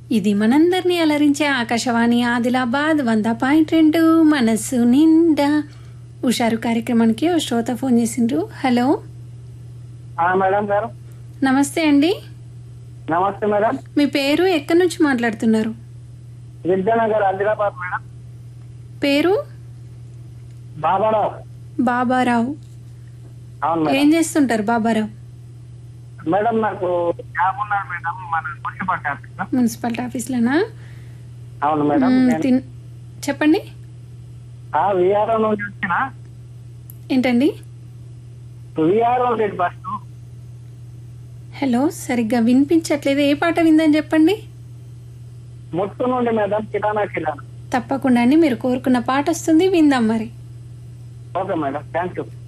ఇది మనందరినీ అలరించే ఆకాశవాణి ఆదిలాబాద్ వంద పాయింట్ రెండు మనస్సు నిండా హుషారు కార్యక్రమానికి ఓ శ్రోత ఫోన్ చేసిండ్రు హలో ఆ, మేడం గారు నమస్తే అండి నమస్తే మేడం మీ పేరు ఎక్కడి నుంచి మాట్లాడుతున్నారు విద్యానగర్ ఆదిలాబాద్ మేడం పేరు బాబారావు బాబారావు అవును ఏం మేడం చేస్తుంటారు బాబారావు మేడం నాకు జాబ్ ఉన్నారు మేడం మన మున్సిపాలిటీ ఆఫీస్లో మున్సిపాలిటీ ఆఫీస్లోనా అవును మేడం మ్మ్, నేను తిన్- చెప్పండి ఆ విఆర్ఓ నుండి వచ్చిన ఏంటండి విఆర్ఓ లేదు బస్ హలో సరిగ్గా వినిపించట్లేదు ఏ పాట విందని చెప్పండి ముట్టు నుండి మేడం కిరాణా కిరాణా తప్పకుండా అండి మీరు కోరుకున్న పాట వస్తుంది విందాం మరి ఓకే మేడం థ్యాంక్ యూ